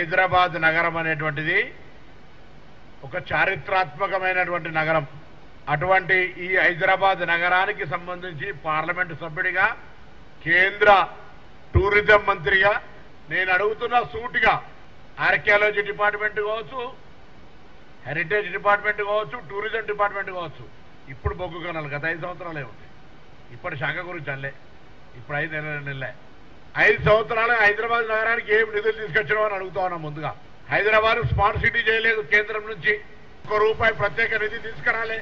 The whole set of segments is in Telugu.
హైదరాబాద్ నగరం అనేటువంటిది ఒక చారిత్రాత్మకమైనటువంటి నగరం అటువంటి ఈ హైదరాబాద్ నగరానికి సంబంధించి పార్లమెంటు సభ్యుడిగా కేంద్ర టూరిజం మంత్రిగా నేను అడుగుతున్న సూటిగా ఆర్కియాలజీ డిపార్ట్మెంట్ కావచ్చు హెరిటేజ్ డిపార్ట్మెంట్ కావచ్చు టూరిజం డిపార్ట్మెంట్ కావచ్చు ఇప్పుడు బొగ్గు కనాలి గత ఐదు సంవత్సరాలే ఉంది ఇప్పటి శాఖ గురించి అనలే ఇప్పుడు ఐదు నెలల నెలలే ఐదు సంవత్సరాలు హైదరాబాద్ నగరానికి ఏం నిధులు తీసుకొచ్చినావు అని అడుగుతా ఉన్నాం ముందుగా హైదరాబాద్ స్మార్ట్ సిటీ చేయలేదు కేంద్రం నుంచి ఒక రూపాయి ప్రత్యేక నిధి తీసుకురాలే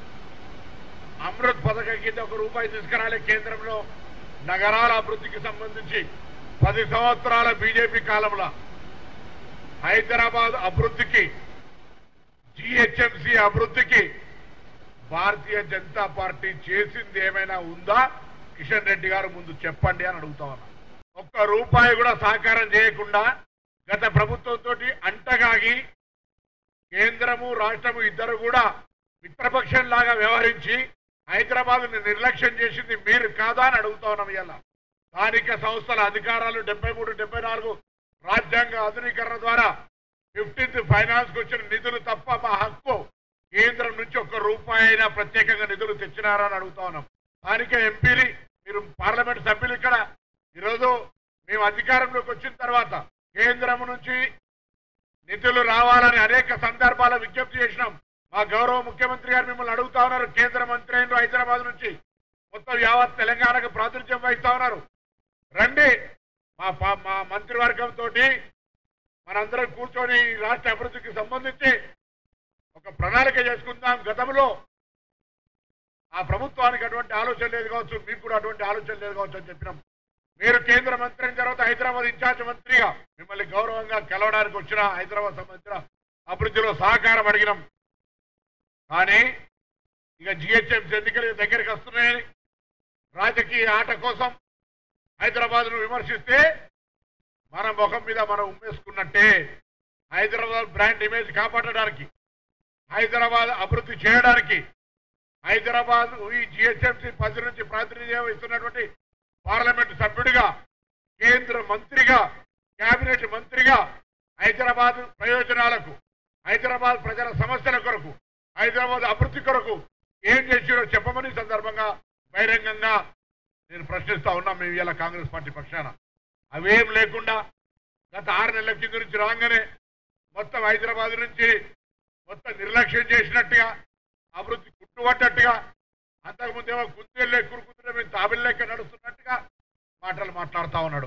అమృత్ పథకం కింద ఒక రూపాయి తీసుకురాలే కేంద్రంలో నగరాల అభివృద్ధికి సంబంధించి పది సంవత్సరాల బీజేపీ కాలంలో హైదరాబాద్ అభివృద్ధికి జిహెచ్ఎంసీ అభివృద్ధికి భారతీయ జనతా పార్టీ చేసింది ఏమైనా ఉందా కిషన్ రెడ్డి గారు ముందు చెప్పండి అని అడుగుతా ఉన్నా ఒక్క రూపాయి కూడా సహకారం చేయకుండా గత ప్రభుత్వంతో అంటగాగి కేంద్రము రాష్ట్రము ఇద్దరు కూడా మిత్రపక్షం లాగా వ్యవహరించి హైదరాబాద్ నిర్లక్ష్యం చేసింది మీరు కాదా అని అడుగుతా ఉన్నాం ఇవాళ స్థానిక సంస్థల అధికారాలు డెబ్బై మూడు డెబ్బై నాలుగు రాజ్యాంగ ఆధునీకరణ ద్వారా ఫిఫ్టీన్త్ ఫైనాన్స్ కు వచ్చిన నిధులు తప్ప మా హక్కు కేంద్రం నుంచి ఒక్క రూపాయి అయినా ప్రత్యేకంగా నిధులు తెచ్చినారా అని అడుగుతా ఉన్నాం స్థానిక ఎంపీలు మీరు పార్లమెంట్ సభ్యులు ఇక్కడ ఈరోజు మేము అధికారంలోకి వచ్చిన తర్వాత కేంద్రం నుంచి నిధులు రావాలని అనేక సందర్భాల విజ్ఞప్తి చేసినాం మా గౌరవ ముఖ్యమంత్రి గారు మిమ్మల్ని అడుగుతా ఉన్నారు కేంద్ర మంత్రి అయిన హైదరాబాద్ నుంచి మొత్తం యావత్ తెలంగాణకు ప్రాతినిధ్యం వహిస్తా ఉన్నారు రండి మా పా- మా మంత్రివర్గంతో మనందరం కూర్చొని ఈ రాష్ట్ర అభివృద్ధికి సంబంధించి ఒక ప్రణాళిక చేసుకుందాం గతంలో ఆ ప్రభుత్వానికి అటువంటి ఆలోచన లేదు కావచ్చు మీకు కూడా అటువంటి ఆలోచన లేదు కావచ్చు అని చెప్పినాం మీరు కేంద్ర మంత్రి అయిన తర్వాత హైదరాబాద్ ఇన్ఛార్జ్ మంత్రిగా మిమ్మల్ని గౌరవంగా కలవడానికి వచ్చిన హైదరాబాద్ సంబంధించిన అభివృద్ధిలో సహకారం అడిగినాం కానీ ఇక జిహెచ్ఎంసీ ఎన్నికలు దగ్గరికి వస్తున్నాయని రాజకీయ ఆట కోసం హైదరాబాద్ ను విమర్శిస్తే మన ముఖం మీద మనం ఉమ్మేసుకున్నట్టే హైదరాబాద్ బ్రాండ్ ఇమేజ్ కాపాడడానికి హైదరాబాద్ అభివృద్ధి చేయడానికి హైదరాబాద్ ఈ జిహెచ్ఎంసీ పది నుంచి ప్రాతినిధ్యం ఇస్తున్నటువంటి పార్లమెంట్ సభ్యుడిగా కేంద్ర మంత్రిగా కేబినెట్ మంత్రిగా హైదరాబాద్ ప్రయోజనాలకు హైదరాబాద్ ప్రజల సమస్యల కొరకు హైదరాబాద్ అభివృద్ధి కొరకు ఏం చేసిరో చెప్పమని ఈ సందర్భంగా బహిరంగంగా నేను ప్రశ్నిస్తా ఉన్నా మేము ఇలా కాంగ్రెస్ పార్టీ పక్షాన అవేం లేకుండా గత ఆరు నెలల కింద నుంచి రాగానే మొత్తం హైదరాబాద్ నుంచి మొత్తం నిర్లక్ష్యం చేసినట్టుగా అభివృద్ధి కుట్టుబడ్డట్టుగా అంతకుముందేమో కుందేళ్ళు ఎక్కురుకుంటే మేము తాబిల్లెక్క నడుస్తున్నట్టుగా మాటలు మాట్లాడుతా ఉన్నాడు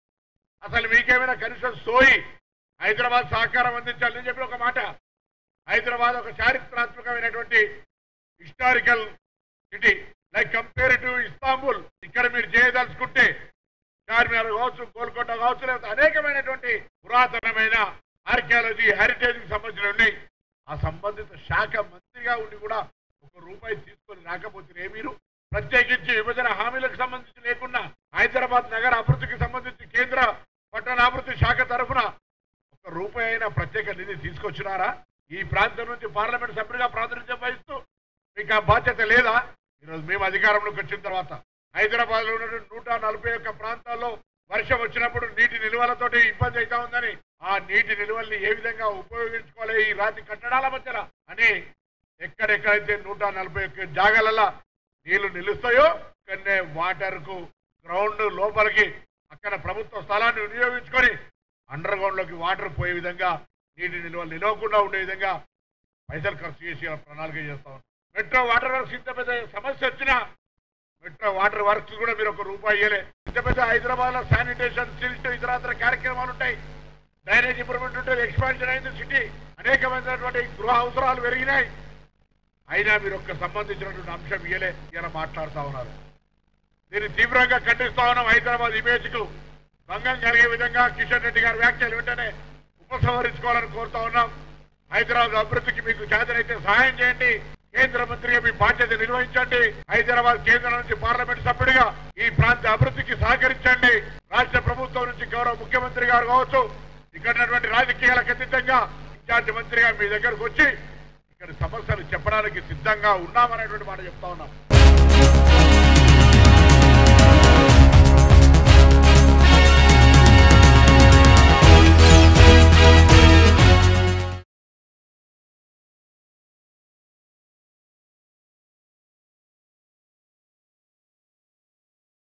అసలు మీకేమైనా కనీసం సోయి హైదరాబాద్ సహకారం అందించాలని చెప్పి ఒక మాట హైదరాబాద్ ఒక చారిత్రాత్మకమైనటువంటి historical city like compare to Istanbul ఇక్కడ మీరు చేయదలుచుకుంటే చార్మినార్ కావచ్చు గోల్కొండ కావచ్చు లేకపోతే అనేకమైనటువంటి పురాతనమైన ఆర్కియాలజీ హెరిటేజ్ కి సంబంధించిన ఉన్నాయి ఆ సంబంధిత శాఖ మంత్రిగా ఉండి కూడా ఒక రూపాయి తీసుకొని రాకపోతే మీరు ప్రత్యేకించి విభజన హామీలకు సంబంధించి లేకుండా హైదరాబాద్ నగర అభివృద్ధికి సంబంధించి కేంద్ర పట్టణాభివృద్ధి శాఖ తరఫున ఒక రూపాయి అయినా ప్రత్యేక నిధి తీసుకొచ్చినారా ఈ ప్రాంతం నుంచి పార్లమెంట్ సభ్యుడిగా ప్రాతినిధ్యం వహిస్తూ మీకు ఆ బాధ్యత లేదా ఈరోజు మేము అధికారంలోకి వచ్చిన తర్వాత హైదరాబాద్ లో ఉన్నటువంటి నూట నలభై ఒక్క ప్రాంతాల్లో వర్షం వచ్చినప్పుడు నీటి నిల్వలతోటి ఇబ్బంది అవుతా ఉందని ఆ నీటి నిల్వల్ని ఏ విధంగా ఉపయోగించుకోవాలి ఈ రాతి కట్టడాల మధ్యన అని ఎక్కడెక్కడైతే నూట నలభై ఒక్క జాగాలలో నీళ్లు నిలుస్తాయో అక్కడనే వాటర్ కు గ్రౌండ్ లోపలికి అక్కడ ప్రభుత్వ స్థలాన్ని వినియోగించుకొని అండర్ గ్రౌండ్ లోకి వాటర్ పోయే విధంగా నీటి నిల్వలు నిలవకుండా ఉండే విధంగా పైసలు ఖర్చు చేసి ఇలా ప్రణాళిక చేస్తా ఉన్నాం మెట్రో వాటర్ వర్క్స్ ఇంత పెద్ద సమస్య వచ్చినా మెట్రో వాటర్ వర్క్స్ కూడా మీరు ఒక రూపాయి ఇయ్యలే ఇంత పెద్ద హైదరాబాద్ లో శానిటేషన్ సిల్ట్ ఇతర కార్యక్రమాలు ఉంటాయి డ్రైనేజ్ ఇంప్రూవ్మెంట్ ఉంటుంది ఎక్స్పాన్షన్ అయింది సిటీ అనేకమైనటువంటి గృహ అవసరాలు పెరిగినాయి అయినా మీరు ఒక్క సంబంధించినటువంటి అంశం ఇయ్యలే ఇలా మాట్లాడుతా ఉన్నారు దీన్ని తీవ్రంగా ఖండిస్తా ఉన్నాం హైదరాబాద్ ఇమేజ్ కు భంగం కలిగే విధంగా కిషన్ రెడ్డి గారి వ్యాఖ్యలు వెంటనే ఉపసంహరించుకోవాలని కోరుతా ఉన్నాం హైదరాబాద్ అభివృద్ధికి మీకు చేతనైతే సహాయం చేయండి కేంద్ర మంత్రిగా మీ బాధ్యత నిర్వహించండి హైదరాబాద్ కేంద్రం నుంచి పార్లమెంట్ సభ్యుడిగా ఈ ప్రాంత అభివృద్ధికి సహకరించండి రాష్ట్ర ప్రభుత్వం నుంచి గౌరవ ముఖ్యమంత్రి గారు కావచ్చు ఇక్కడ ఉన్నటువంటి రాజకీయాలకు అతీతంగా ఇన్ఛార్జ్ మంత్రిగా మీ దగ్గరకు వచ్చి ఇక్కడ సమస్యలు చెప్పడానికి సిద్ధంగా ఉన్నామనేటువంటి మాట చెప్తా ఉన్నాం